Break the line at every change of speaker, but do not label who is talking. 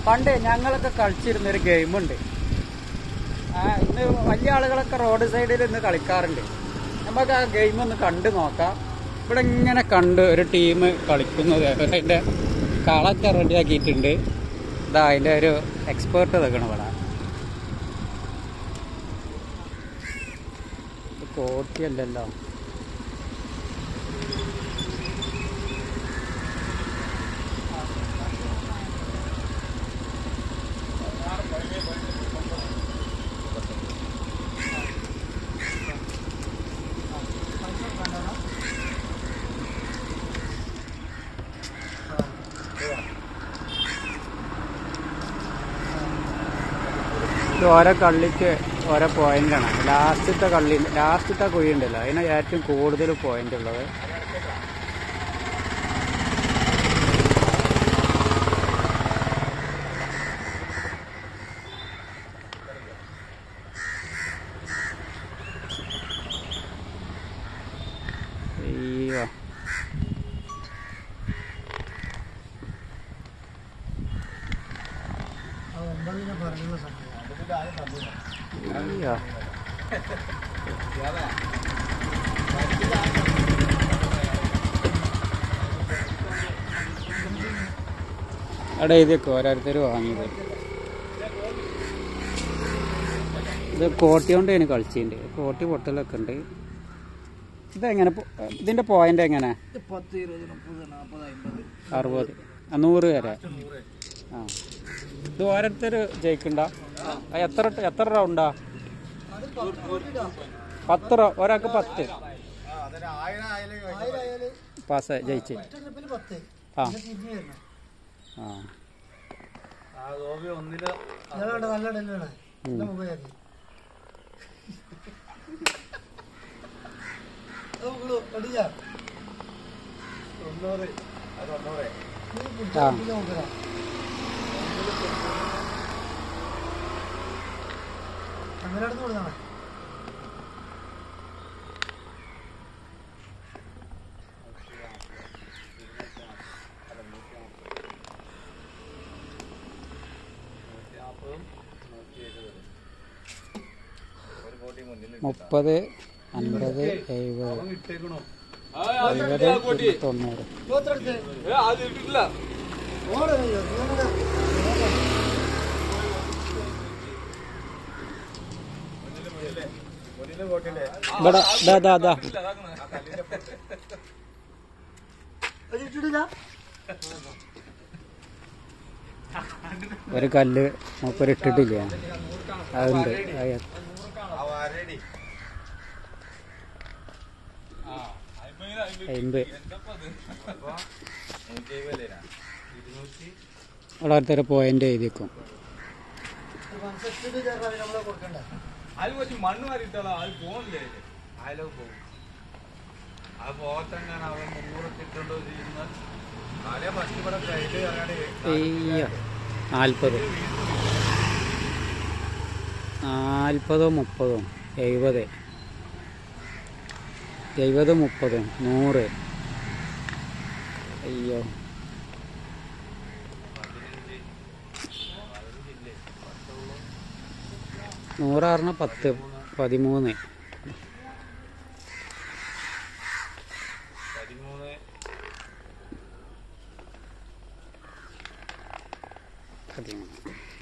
പണ്ട് ഞങ്ങളൊക്കെ കളിച്ചിരുന്ന ഒരു ഗെയിമുണ്ട് ആ ഇന്ന് വലിയ ആളുകളൊക്കെ റോഡ് സൈഡിൽ ഇന്ന് കളിക്കാറുണ്ട് നമുക്ക് ആ ഗെയിം ഒന്ന് കണ്ടു നോക്കാം ഇവിടെ ഇങ്ങനെ കണ്ട് ഒരു ടീം കളിക്കുന്നത് അതിൻ്റെ കളൊക്കെ റെഡിയാക്കിയിട്ടുണ്ട് ഇതാ അതിൻ്റെ ഒരു എക്സ്പേർട്ട് നിൽക്കണം ഇവിടെ ഇത് കോട്ടിയല്ലല്ലോ ഇത് ഓരോ കള്ളിക്ക് ഓരോ പോയിന്റാണ് ലാസ്റ്റത്തെ കള്ളി ലാസ്റ്റത്തെ കുഴി ഉണ്ടല്ലോ അതിന് ഏറ്റവും കൂടുതൽ പോയിന്റ് ഉള്ളത് അയ്യോ അയ്യോ അവിടെ ഇതൊക്കെ ഓരോരുത്തർ വാങ്ങിയത് ഇത് കോട്ടി കൊണ്ട് അതിന് കളിച്ചിട്ടുണ്ട് കോട്ടി പൊട്ടലൊക്കെ ഉണ്ട് ഇതെങ്ങനെ പോ- ഇതിന്റെ പോയിന്റ് എങ്ങനെ
പത്ത് ഇരുപത് മുപ്പത് നാൽപ്പത് അമ്പത്
അറുപത് ആ, നൂറ് വരെ ആ ഇത് ഓരോരുത്തർ ജയിക്കണ്ട ആ, എത്ര എത്ര റൗണ്ടാ പത്ത് റൗ ഒരാൾക്ക് പത്ത് പാസ് ജയിച്ച്
പത്ത്
ആ
തിരിഞ്ഞു വരണം
ആ
ഒന്നില് നല്ല ഡെല്ലാണ്
ഉം.
മൊബൈലാക്കി അടിയാ തൊണ്ണൂറ് അത് തൊണ്ണൂറ്
ആ.
നോക്കരാ അങ്ങനെ അടുത്ത് കൊടുക്കണം
മുപ്പത് അൻപത് എഴുപത് എഴുപത് തൊണ്ണൂറ് ഇവിടെ ദാ ദാ ദാ ഒരു കല്ല് മൂപ്പര് ഇട്ടിട്ടില്ല അതുണ്ട് അത് അമ്പത് ഓരോരുത്തർ പോയിന്റ് എഴുതിക്കും
നമ്മളെ കൊടുക്കണ്ട
അത് കുറച്ച് മണ്ണ് മാറിയിട്ടാലോ അത് പോണില്ലേ അതിലോ പോകും അത് പോകത്തങ്ങനെ അവൻ മുന്നൂറൊക്കെ ഇട്ടുണ്ടോ ചെയ്യുന്ന അതേ ഫസ്റ്റ് ഇവിടെ സൈഡ് ഇറങ്ങാണ്ട്
അയ്യോ നാൽപ്പത് നാൽപ്പതോ മുപ്പതോ എഴുപത് എഴുപത് മുപ്പത് നൂറ് അയ്യോ നൂറാറിന് പത്ത് പതിമൂന്ന്
പതിമൂന്ന്
പതിമൂന്ന്